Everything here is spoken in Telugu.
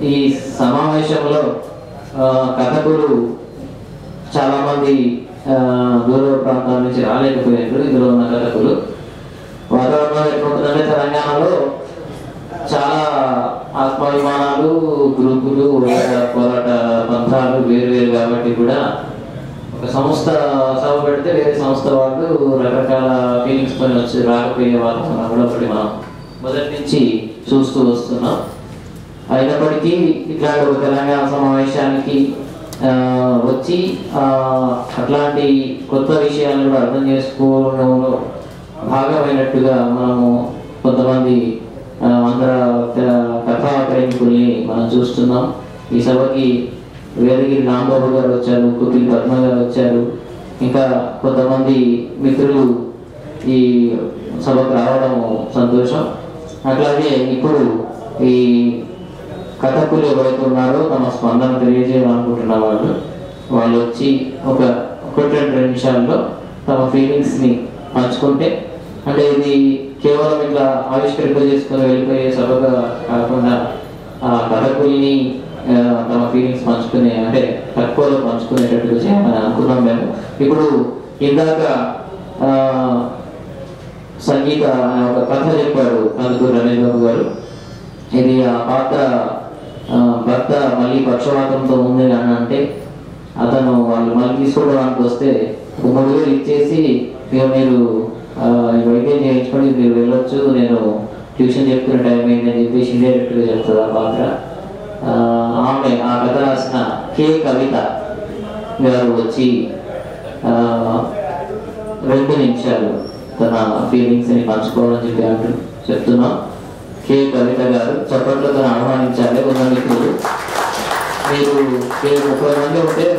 ఈ సమావేశంలో ఆ, కథకులు చాలా మంది ఆ, దూర ప్రాంతాల నుంచి రాలేకపోయారు ఇందులో ఉన్న కథకులు వాతావరణం ఎట్లుంటుందంటే తెలంగాణలో చాలా ఆత్మాభిమానాలు గ్రూపులు పోరాట పంథాలు వేరు వేరు కాబట్టి కూడా ఒక సంస్థ సభ పెడితే వేరే సంస్థ వాళ్ళు రకరకాల ఫీలింగ్స్ పైన వచ్చి రాకపోయే వాతావరణం కూడా ఒకటి మనం మొదటి నుంచి చూస్తూ వస్తున్నాం అయినప్పటికీ ఇట్లాంటి ఒక తెలంగాణ సమావేశానికి ఆ, వచ్చి ఆ, అట్లాంటి కొత్త విషయాలను కూడా అర్థం చేసుకోవడంలో భాగమైనట్టుగా మనము కొంతమంది ఆ, ఆంధ్ర క- కథా ప్రేమికుల్ని మనం చూస్తున్నాం ఈ సభకి వేదగిరి రాంబాబు గారు వచ్చారు కుకిల్ పద్మ గారు వచ్చారు ఇంకా కొంతమంది మిత్రులు ఈ సభకు రావడం సంతోషం అట్లాగే ఇప్పుడు ఈ కథకులు ఎవరైతే ఉన్నారో తమ స్పందన తెలియజేయాలనుకుంటున్న వాళ్ళు వాళ్ళు వచ్చి ఒక ఒకటి రెండు నిమిషాల్లో తమ ఫీలింగ్స్ని పంచుకుంటే అంటే ఇది కేవలం ఇట్లా ఆవిష్కరింప చేసుకొని వెళ్ళిపోయే సభగా కాకుండా ఆ కథకుల్ని ఆ, తమ ఫీలింగ్స్ పంచుకునే అంటే తక్కువలో పంచుకునేటట్టుగా చేయాలని అనుకున్నాం మేము ఇప్పుడు ఇందాక ఆ, సంగీత అనే ఒక కథ చెప్పాడు కందుకూరు రమేష్ బాబు గారు ఇది ఆ పాత్ర ఆ, భర్త మళ్ళీ పక్షవాతంతో ఉంది అని అంటే అతను వాళ్ళు మళ్ళీ తీసుకోవడానికి వస్తే ఒక మూడు వేలు ఇచ్చేసి ఇక మీరు ఆ, ఈ వైద్యం చేయించుకొని మీరు వెళ్ళొచ్చు నేను ట్యూషన్ చెప్తున్న టైం అయింది అని చెప్పేసి ఇండైరెక్ట్గా చెప్తుంది ఆ పాత్ర ఆ, ఆమె ఆ కథ రాసిన కే కవిత గారు వచ్చి ఆ, రెండు నిమిషాలు తన ఫీలింగ్స్ ని పంచుకోవాలని చెప్పి అంటూ చెప్తున్నాం కే కవిత గారు చప్పట్లతో ఆహ్వానించాలి ఉన్న మిత్రులు మీరు మీరు ముప్పై మంది ఉంటే